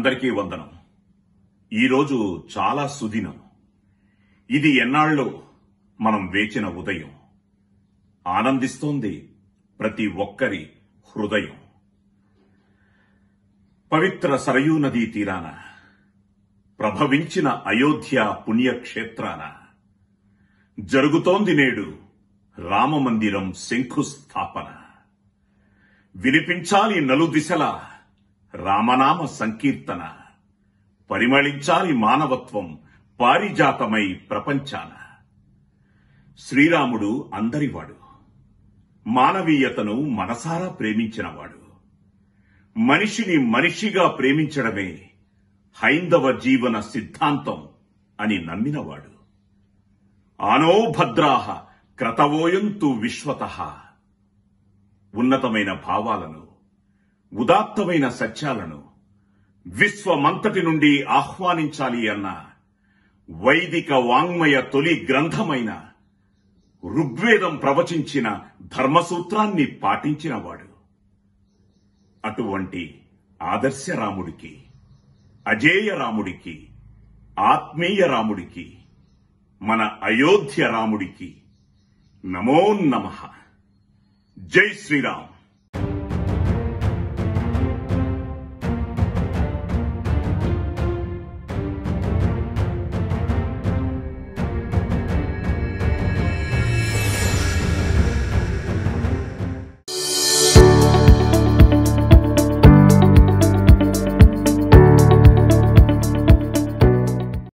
అందరికీ వందనం ఈరోజు చాలా సుదినం ఇది ఎన్నాళ్ళో మనం వేచిన ఉదయం ఆనందిస్తోంది ప్రతి ఒక్కరి హృదయం పవిత్ర సరయూ నదీ తీరాన ప్రభవించిన అయోధ్య పుణ్యక్షేత్రాన జరుగుతోంది నేడు రామమందిరం శంకుస్థాపన వినిపించాలి నలుదిశలా రామనామ సంకీర్తన పరిమళించాలి మానవత్వం పారిజాతమై ప్రపంచాన శ్రీరాముడు అందరివాడు మానవీయతను మనసారా ప్రేమించినవాడు మనిషిని మనిషిగా ప్రేమించడమే హైందవ జీవన సిద్ధాంతం అని నమ్మినవాడు ఆనో భద్రాహ క్రతవోయంతు విశ్వతః ఉన్నతమైన భావాలను ఉదాత్తమైన సత్యాలను విశ్వమంతటి నుండి ఆహ్వానించాలి అన్న వైదిక వాంగ్మయ తొలి గ్రంథమైన ఋగ్వేదం ప్రవచించిన ధర్మసూత్రాన్ని పాటించినవాడు అటువంటి ఆదర్శ రాముడికి అజేయ రాముడికి ఆత్మీయ రాముడికి మన అయోధ్య రాముడికి నమో నమః జై శ్రీరామ్